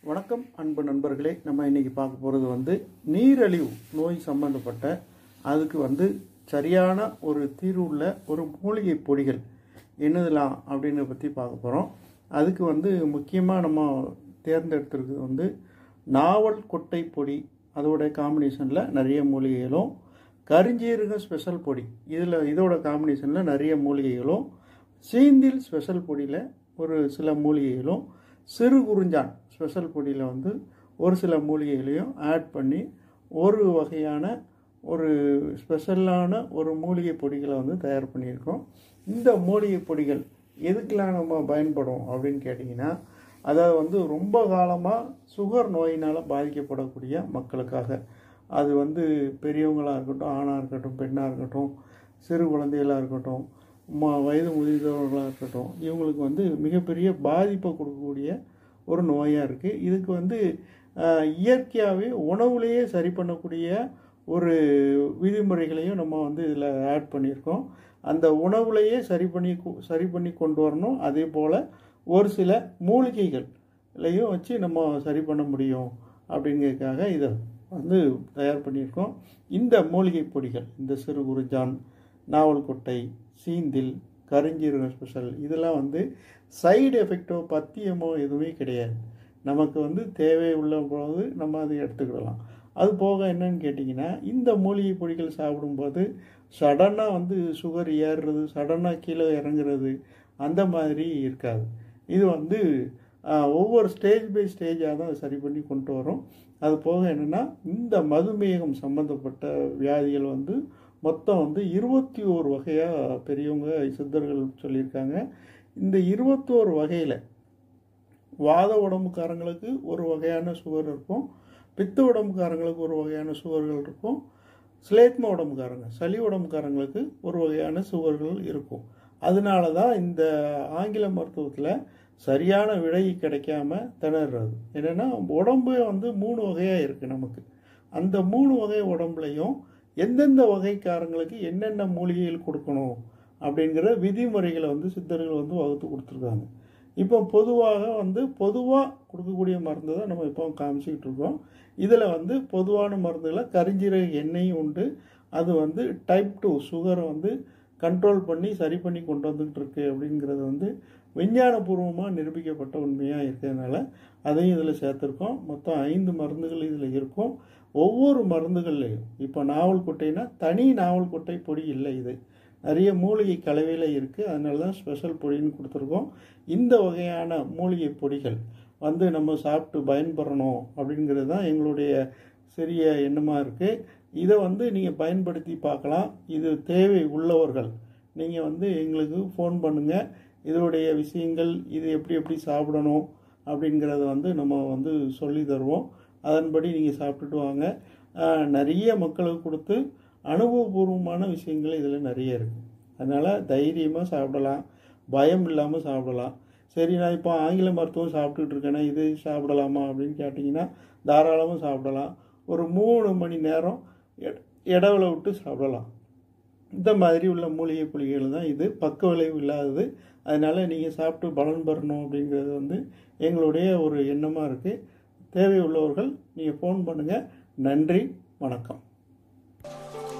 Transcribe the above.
வணக்கம் அன்பு நண்பர்களே நம்ம இன்னைக்கு பார்க்க போகிறது வந்து நீரழிவு நோய் சம்பந்தப்பட்ட அதுக்கு வந்து சரியான ஒரு தீர்வு உள்ள ஒரு மூலிகை பொடிகள் என்னதெல்லாம் அப்படின்னு பற்றி பார்க்க போகிறோம் அதுக்கு வந்து முக்கியமாக நம்ம தேர்ந்தெடுத்திருக்கிறது வந்து நாவல் கொட்டை பொடி அதோட காம்பினேஷனில் நிறைய மூலிகைகளும் கருஞ்சீரக ஸ்பெஷல் பொடி இதில் இதோட காம்பினேஷனில் நிறைய மூலிகைகளும் சீந்தில் ஸ்பெஷல் பொடியில் ஒரு சில மூலிகைகளும் சிறு குறிஞ்சான் ஸ்பெஷல் பொடியில் வந்து ஒரு சில மூலிகைகளையும் ஆட் பண்ணி ஒரு வகையான ஒரு ஸ்பெஷலான ஒரு மூலிகை பொடிகளை வந்து தயார் பண்ணியிருக்கோம் இந்த மூலிகை பொடிகள் எதுக்கெல்லாம் நம்ம பயன்படும் அப்படின்னு கேட்டிங்கன்னா அதாவது வந்து ரொம்ப காலமாக சுகர் நோயினால் பாதிக்கப்படக்கூடிய மக்களுக்காக அது வந்து பெரியவங்களாக இருக்கட்டும் ஆணாக இருக்கட்டும் பெண்ணாக இருக்கட்டும் சிறு குழந்தைகளாக இருக்கட்டும் ம வயது முதிர்ந்தவர்களாக இருக்கட்டும் இவங்களுக்கு வந்து மிகப்பெரிய பாதிப்பை கொடுக்கக்கூடிய ஒரு நோயாக இருக்குது இதுக்கு வந்து அஹ், இயற்கையாகவே உணவுலேயே சரி பண்ணக்கூடிய ஒரு விதிமுறைகளையும் நம்ம வந்து இதில் ஆட் பண்ணியிருக்கோம் அந்த உணவுலேயே சரி பண்ணி கொ- சரி பண்ணி கொண்டு வரணும் அதே போல் ஒரு சில மூலிகைகள்லையும் வச்சு நம்ம சரி பண்ண முடியும் அப்படிங்கிறதுக்காக இதை வந்து தயார் பண்ணியிருக்கோம் இந்த மூலிகை பொடிகள் இந்த சிறு குறிஞ்சான் நாவல் கொட்டை சீந்தில் கருஞ்சீரகம் ஸ்பெஷல் இதெல்லாம் வந்து சைடு எஃபெக்டோ பத்தியமோ எதுவுமே கிடையாது நமக்கு வந்து தேவை உள்ள போது நம்ம அதை எடுத்துக்கிடலாம் அது போக என்னன்னு கேட்டிங்கன்னா இந்த மூலிகை பொடிகள் சாப்பிடும்போது சடனாக வந்து சுகர் ஏறுறது சடனாக கீழே இறங்குறது அந்த மாதிரி இருக்காது இது வந்து ஆஹ், ஒவ்வொரு ஸ்டேஜ் பை ஸ்டேஜாக தான் சரி பண்ணி கொண்டு வரோம் அது போக என்னென்னா இந்த மதுமேகம் சம்மந்தப்பட்ட வியாதிகள் வந்து மொத்தம் வந்து இருபத்தி ஓரு வகையாக பெரியவங்க சித்தர்கள் சொல்லியிருக்காங்க இந்த இருபத்தோரு வகையில் வாத உடம்புக்காரங்களுக்கு ஒரு வகையான சுகர் இருக்கும் பித்த உடம்புக்காரங்களுக்கு ஒரு வகையான சுகர்கள் இருக்கும் ஸ்லேத்ம உடம்புக்காரங்க சளி உடம்புக்காரங்களுக்கு ஒரு வகையான சுகர்கள் இருக்கும் அதனால தான் இந்த ஆங்கில மருத்துவத்தில் சரியான விடை கிடைக்காம திணறது என்னென்னா உடம்பு வந்து மூணு வகையாக இருக்குது நமக்கு அந்த மூணு வகை உடம்புலையும் எந்தெந்த வகைக்காரங்களுக்கு என்னென்ன மூலிகைகள் கொடுக்கணும் அப்படிங்கிற விதிமுறைகளை வந்து சித்தர்கள் வந்து வகுத்து கொடுத்துருக்காங்க இப்போ பொதுவாக வந்து பொதுவாக கொடுக்கக்கூடிய மருந்து தான் நம்ம இப்போ காமிச்சிக்கிட்டு இருக்கோம் இதில் வந்து பொதுவான மருந்துகளை கரிஞ்சீரக எண்ணெயும் உண்டு அது வந்து டைப் டூ சுகரை வந்து கண்ட்ரோல் பண்ணி சரி பண்ணி கொண்டு வந்துகிட்டு இருக்கு அப்படிங்கிறது வந்து விஞ்ஞானபூர்வமாக நிரூபிக்கப்பட்ட உண்மையாக இருக்கிறதுனால அதையும் இதில் சேர்த்துருக்கோம் மொத்தம் ஐந்து மருந்துகள் இதில் இருக்கும் ஒவ்வொரு மருந்துகள்லையும் இப்போ நாவல் கொட்டைனா தனி நாவல் கொட்டை பொடி இல்லை இது நிறைய மூலிகை கலவையில் இருக்குது அதனால தான் ஸ்பெஷல் பொடின்னு கொடுத்துருக்கோம் இந்த வகையான மூலிகை பொடிகள் வந்து நம்ம சாப்பிட்டு பயன்பெறணும் அப்படிங்கிறது தான் எங்களுடைய சிறிய எண்ணமாக இருக்குது இதை வந்து நீங்கள் பயன்படுத்தி பார்க்கலாம் இது தேவை உள்ளவர்கள் நீங்கள் வந்து எங்களுக்கு ஃபோன் பண்ணுங்கள் இதோடைய விஷயங்கள் இது எப்படி எப்படி சாப்பிடணும் அப்படிங்கிறத வந்து நம்ம வந்து சொல்லி தருவோம் அதன்படி நீங்கள் சாப்பிட்டுட்டு வாங்க ஆஹ், நிறைய மக்களுக்கு கொடுத்து அனுபவபூர்வமான விஷயங்கள் இதில் நிறைய இருக்குது அதனால் தைரியமாக சாப்பிடலாம் பயம் இல்லாமல் சாப்பிடலாம் சரி நான் இப்போ ஆங்கில மருத்துவம் சாப்பிட்டுட்டு இருக்கேனே இது சாப்பிடலாமா அப்படின்னு கேட்டிங்கன்னா தாராளமாக சாப்பிடலாம் ஒரு மூணு மணி நேரம் இட- இடைவெளி விட்டு சாப்பிடலாம் இந்த மாதிரி உள்ள மூலிகை புலிகள் தான் இது பக்க விளைவு இல்லாதது அதனால் நீங்கள் சாப்பிட்டு பலன் பெறணும் அப்படிங்கிறது வந்து எங்களுடைய ஒரு எண்ணமாக இருக்குது தேவை உள்ளவர்கள் நீங்கள் ஃபோன் பண்ணுங்கள் நன்றி வணக்கம்